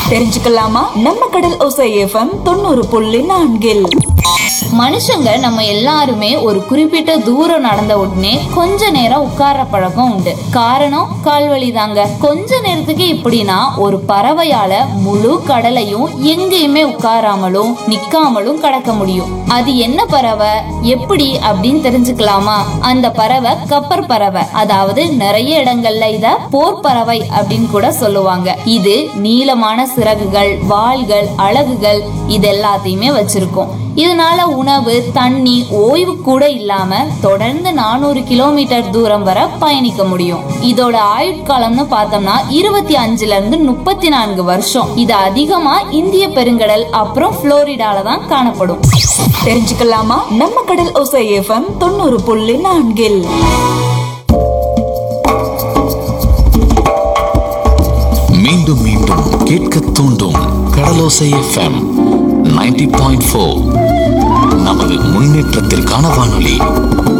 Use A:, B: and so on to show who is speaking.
A: தெரிஞ்சுக்கலாமா நம்ம கடல் ஒசை எஃப்எம் தொண்ணூறு புள்ளி நான்கில்
B: மனுஷங்க நம்ம எல்லாருமே ஒரு குறிப்பிட்ட தூரம் நடந்த உடனே கொஞ்ச நேரம் உட்கார்ற பழக்கம் உண்டு காரணம் கால்வலி தாங்க கொஞ்ச நேரத்துக்கு இப்படின்னா ஒரு பறவையால முழு கடலையும் எங்கேயுமே உட்காராமலும் நிக்காமலும் கடக்க முடியும் அது என்ன பறவை எப்படி அப்படின்னு தெரிஞ்சுக்கலாமா அந்த பறவை கப்பர் பறவை அதாவது நிறைய இடங்கள்ல இத போர் பறவை அப்படின்னு கூட சொல்லுவாங்க இது நீளமான சிறகுகள் வாள்கள் அலகுகள் இது எல்லாத்தையுமே வச்சிருக்கும் இதனால உணவு தண்ணி ஓய்வு கூட இல்லாம தொடர்ந்து நானூறு கிலோமீட்டர் தூரம் வரை பயணிக்க முடியும் இதோட ஆயுட்காலம்னு பார்த்தோம்னா இருபத்தி அஞ்சுல இருந்து முப்பத்தி நான்கு வருஷம் இது அதிகமா இந்திய பெருங்கடல் அப்புறம் புளோரிடால தான் காணப்படும்
A: தெரிஞ்சுக்கலாமா நம்ம கடல் ஒசை எஃப்எம் தொண்ணூறு புள்ளி நான்கில்
C: மீண்டும் மீண்டும் கேட்க தூண்டும் கடலோசை எஃப்எம் 90.4 பாயிண்ட் நமது முன்னேற்றத்திற்கான வானொலி